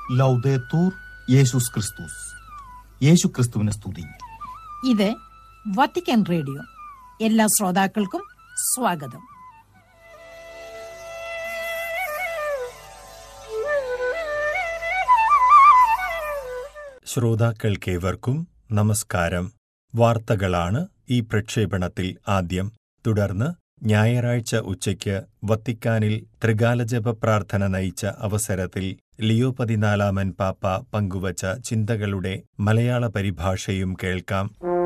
ലൗദേത്തൂർ യേശുസ് ക്രിസ്തുസ് യേശു ക്രിസ്തുവിനെ സ്തുതി ഇത് വത്തിക്കാൻ റേഡിയോ എല്ലാ ശ്രോതാക്കൾക്കും സ്വാഗതം ശ്രോതാക്കൾക്കേവർക്കും നമസ്കാരം വാർത്തകളാണ് ഈ പ്രക്ഷേപണത്തിൽ ആദ്യം തുടർന്ന് ഞായറാഴ്ച ഉച്ചയ്ക്ക് വത്തിക്കാനിൽ ത്രികാലജപ പ്രാർത്ഥന നയിച്ച അവസരത്തിൽ ലിയോ പതിനാലാമൻ പാപ്പ പങ്കുവച്ച ചിന്തകളുടെ മലയാള പരിഭാഷയും കേൾക്കാം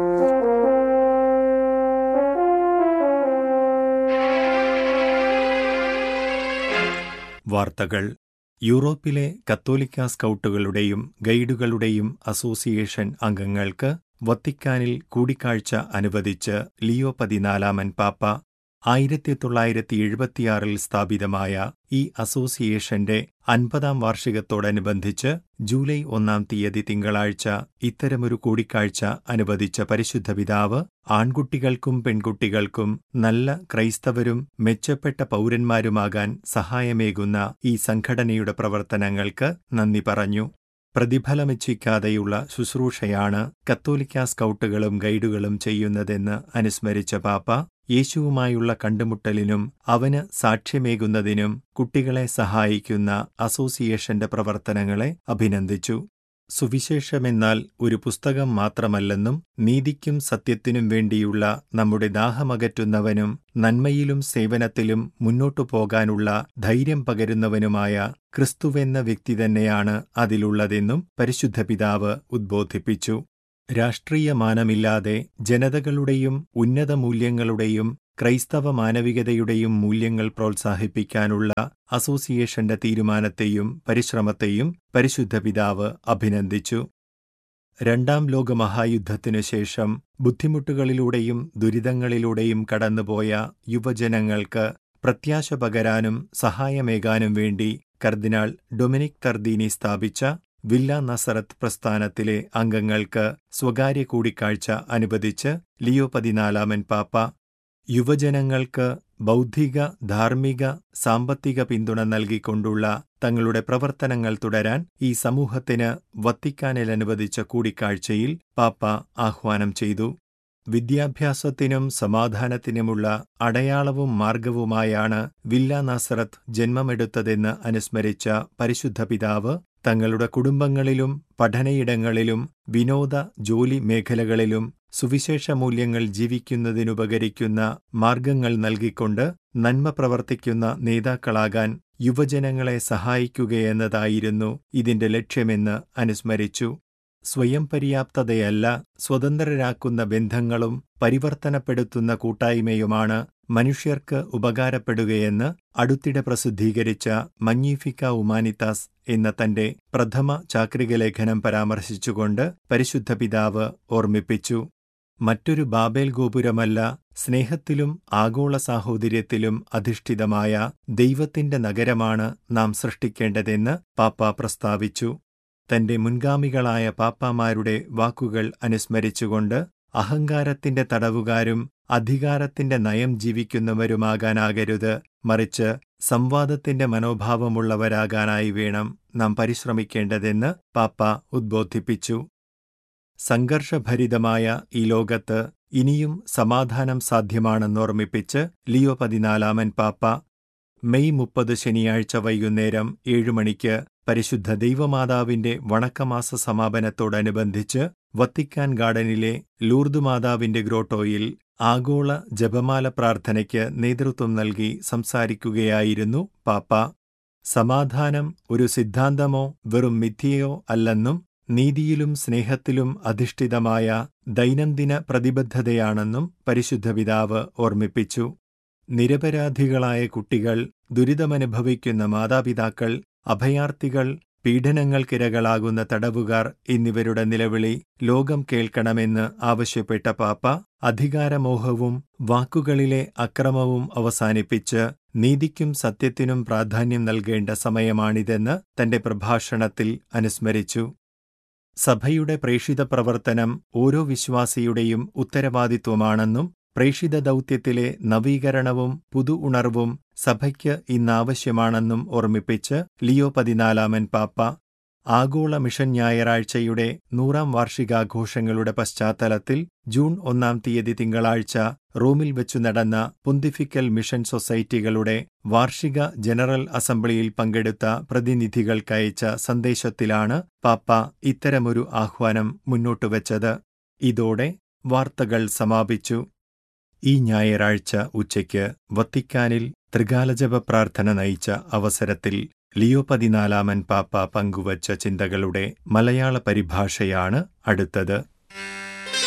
വാർത്തകൾ യൂറോപ്പിലെ കത്തോലിക്ക സ്കൗട്ടുകളുടെയും ഗൈഡുകളുടെയും അസോസിയേഷൻ അംഗങ്ങൾക്ക് വത്തിക്കാനിൽ കൂടിക്കാഴ്ച അനുവദിച്ച് ലിയോ പതിനാലാമൻ പാപ്പ ആയിരത്തി തൊള്ളായിരത്തി എഴുപത്തിയാറിൽ സ്ഥാപിതമായ ഈ അസോസിയേഷന്റെ അൻപതാം വാർഷികത്തോടനുബന്ധിച്ച് ജൂലൈ ഒന്നാം തീയതി തിങ്കളാഴ്ച ഇത്തരമൊരു കൂടിക്കാഴ്ച അനുവദിച്ച പരിശുദ്ധ പിതാവ് ആൺകുട്ടികൾക്കും പെൺകുട്ടികൾക്കും നല്ല ക്രൈസ്തവരും മെച്ചപ്പെട്ട പൗരന്മാരുമാകാൻ സഹായമേകുന്ന ഈ സംഘടനയുടെ പ്രവർത്തനങ്ങൾക്ക് നന്ദി പറഞ്ഞു പ്രതിഫലമിച്ഛിക്കാതെയുള്ള ശുശ്രൂഷയാണ് കത്തോലിക്ക സ്കൗട്ടുകളും ഗൈഡുകളും ചെയ്യുന്നതെന്ന് അനുസ്മരിച്ച പാപ്പ യേശുവുമായുള്ള കണ്ടുമുട്ടലിനും അവന് സാക്ഷ്യമേകുന്നതിനും കുട്ടികളെ സഹായിക്കുന്ന അസോസിയേഷന്റെ പ്രവർത്തനങ്ങളെ അഭിനന്ദിച്ചു സുവിശേഷമെന്നാൽ ഒരു പുസ്തകം മാത്രമല്ലെന്നും നീതിക്കും സത്യത്തിനും വേണ്ടിയുള്ള നമ്മുടെ ദാഹമകറ്റുന്നവനും നന്മയിലും സേവനത്തിലും മുന്നോട്ടു പോകാനുള്ള ധൈര്യം പകരുന്നവനുമായ ക്രിസ്തുവെന്ന വ്യക്തി തന്നെയാണ് അതിലുള്ളതെന്നും പരിശുദ്ധ പിതാവ് ഉദ്ബോധിപ്പിച്ചു രാഷ്ട്രീയ മാനമില്ലാതെ ജനതകളുടെയും ഉന്നത മൂല്യങ്ങളുടെയും ക്രൈസ്തവ മാനവികതയുടെയും മൂല്യങ്ങൾ പ്രോത്സാഹിപ്പിക്കാനുള്ള അസോസിയേഷന്റെ തീരുമാനത്തെയും പരിശ്രമത്തെയും പരിശുദ്ധ പിതാവ് അഭിനന്ദിച്ചു രണ്ടാം ലോകമഹായുദ്ധത്തിനു ശേഷം ബുദ്ധിമുട്ടുകളിലൂടെയും ദുരിതങ്ങളിലൂടെയും കടന്നുപോയ യുവജനങ്ങൾക്ക് പ്രത്യാശ പകരാനും സഹായമേകാനും വേണ്ടി കർദിനാൾ ഡൊമിനിക് തർദീനി സ്ഥാപിച്ച വില്ല നസറത്ത് പ്രസ്ഥാനത്തിലെ അംഗങ്ങൾക്ക് സ്വകാര്യ കൂടിക്കാഴ്ച അനുവദിച്ച് ലിയോ പതിനാലാമൻ പാപ്പ യുവജനങ്ങൾക്ക് ബൗദ്ധിക ധാർമ്മിക സാമ്പത്തിക പിന്തുണ നൽകിക്കൊണ്ടുള്ള തങ്ങളുടെ പ്രവർത്തനങ്ങൾ തുടരാൻ ഈ സമൂഹത്തിന് വത്തിക്കാനിൽ അനുവദിച്ച കൂടിക്കാഴ്ചയിൽ പാപ്പ ആഹ്വാനം ചെയ്തു വിദ്യാഭ്യാസത്തിനും സമാധാനത്തിനുമുള്ള അടയാളവും മാർഗവുമായാണ് വില്ല നസറത്ത് ജന്മമെടുത്തതെന്ന് അനുസ്മരിച്ച പരിശുദ്ധ പിതാവ് തങ്ങളുടെ കുടുംബങ്ങളിലും പഠനയിടങ്ങളിലും വിനോദ ജോലി മേഖലകളിലും സുവിശേഷ മൂല്യങ്ങൾ ജീവിക്കുന്നതിനുപകരിക്കുന്ന മാർഗങ്ങൾ നൽകിക്കൊണ്ട് നന്മ പ്രവർത്തിക്കുന്ന നേതാക്കളാകാൻ യുവജനങ്ങളെ സഹായിക്കുകയെന്നതായിരുന്നു ഇതിന്റെ ലക്ഷ്യമെന്ന് അനുസ്മരിച്ചു സ്വയം പര്യാപ്തതയല്ല സ്വതന്ത്രരാക്കുന്ന ബന്ധങ്ങളും പരിവർത്തനപ്പെടുത്തുന്ന കൂട്ടായ്മയുമാണ് മനുഷ്യർക്ക് ഉപകാരപ്പെടുകയെന്ന് അടുത്തിടെ പ്രസിദ്ധീകരിച്ച മഞ്ഞീഫിക്ക ഉമാനിത്താസ് എന്ന തന്റെ പ്രഥമ ചാക്രിക ലേഖനം പരാമർശിച്ചുകൊണ്ട് പരിശുദ്ധ പിതാവ് ഓർമ്മിപ്പിച്ചു മറ്റൊരു ബാബേൽ ഗോപുരമല്ല സ്നേഹത്തിലും ആഗോള സാഹോദര്യത്തിലും അധിഷ്ഠിതമായ ദൈവത്തിന്റെ നഗരമാണ് നാം സൃഷ്ടിക്കേണ്ടതെന്ന് പാപ്പ പ്രസ്താവിച്ചു തന്റെ മുൻഗാമികളായ പാപ്പാമാരുടെ വാക്കുകൾ അനുസ്മരിച്ചുകൊണ്ട് അഹങ്കാരത്തിന്റെ തടവുകാരും അധികാരത്തിന്റെ നയം ജീവിക്കുന്നവരുമാകാനാകരുത് മറിച്ച് സംവാദത്തിന്റെ മനോഭാവമുള്ളവരാകാനായി വേണം നാം പരിശ്രമിക്കേണ്ടതെന്ന് പാപ്പ ഉദ്ബോധിപ്പിച്ചു സംഘർഷഭരിതമായ ഈ ലോകത്ത് ഇനിയും സമാധാനം സാധ്യമാണെന്നോർമ്മിപ്പിച്ച് ലിയോ പതിനാലാമൻ പാപ്പ മെയ് മുപ്പത് ശനിയാഴ്ച വൈകുന്നേരം ഏഴുമണിക്ക് പരിശുദ്ധ ദൈവമാതാവിന്റെ വണക്കമാസ സമാപനത്തോടനുബന്ധിച്ച് വത്തിക്കാൻ ഗാർഡനിലെ ലൂർദ് മാതാവിന്റെ ഗ്രോട്ടോയിൽ ആഗോള ജപമാല പ്രാർത്ഥനയ്ക്ക് നേതൃത്വം നൽകി സംസാരിക്കുകയായിരുന്നു പാപ്പ സമാധാനം ഒരു സിദ്ധാന്തമോ വെറും മിഥ്യയോ അല്ലെന്നും നീതിയിലും സ്നേഹത്തിലും അധിഷ്ഠിതമായ ദൈനംദിന പ്രതിബദ്ധതയാണെന്നും പരിശുദ്ധ പിതാവ് ഓർമ്മിപ്പിച്ചു നിരപരാധികളായ കുട്ടികൾ ദുരിതമനുഭവിക്കുന്ന മാതാപിതാക്കൾ അഭയാർത്ഥികൾ പീഡനങ്ങൾക്കിരകളാകുന്ന തടവുകാർ എന്നിവരുടെ നിലവിളി ലോകം കേൾക്കണമെന്ന് ആവശ്യപ്പെട്ട പാപ്പ അധികാരമോഹവും വാക്കുകളിലെ അക്രമവും അവസാനിപ്പിച്ച് നീതിക്കും സത്യത്തിനും പ്രാധാന്യം നൽകേണ്ട സമയമാണിതെന്ന് തന്റെ പ്രഭാഷണത്തിൽ അനുസ്മരിച്ചു സഭയുടെ പ്രേഷിത പ്രവർത്തനം ഓരോ വിശ്വാസിയുടെയും ഉത്തരവാദിത്വമാണെന്നും പ്രേഷിത ദൗത്യത്തിലെ നവീകരണവും പുതു ഉണർവും സഭയ്ക്ക് ഇന്നാവശ്യമാണെന്നും ഓർമ്മിപ്പിച്ച് ലിയോ പതിനാലാമൻ പാപ്പ ആഗോള മിഷൻ ഞായറാഴ്ചയുടെ നൂറാം വാർഷികാഘോഷങ്ങളുടെ പശ്ചാത്തലത്തിൽ ജൂൺ ഒന്നാം തീയതി തിങ്കളാഴ്ച റോമിൽ വെച്ചു നടന്ന പൊന്തിഫിക്കൽ മിഷൻ സൊസൈറ്റികളുടെ വാർഷിക ജനറൽ അസംബ്ലിയിൽ പങ്കെടുത്ത പ്രതിനിധികൾക്കയച്ച സന്ദേശത്തിലാണ് പാപ്പ ഇത്തരമൊരു ആഹ്വാനം മുന്നോട്ടുവച്ചത് ഇതോടെ വാർത്തകൾ സമാപിച്ചു ഈ ഞായറാഴ്ച ഉച്ചയ്ക്ക് വത്തിക്കാനിൽ ത്രികാലജപ പ്രാർത്ഥന നയിച്ച അവസരത്തിൽ ലിയോ പതിനാലാമൻ പാപ്പ പങ്കുവച്ച ചിന്തകളുടെ മലയാള പരിഭാഷയാണ് അടുത്തത്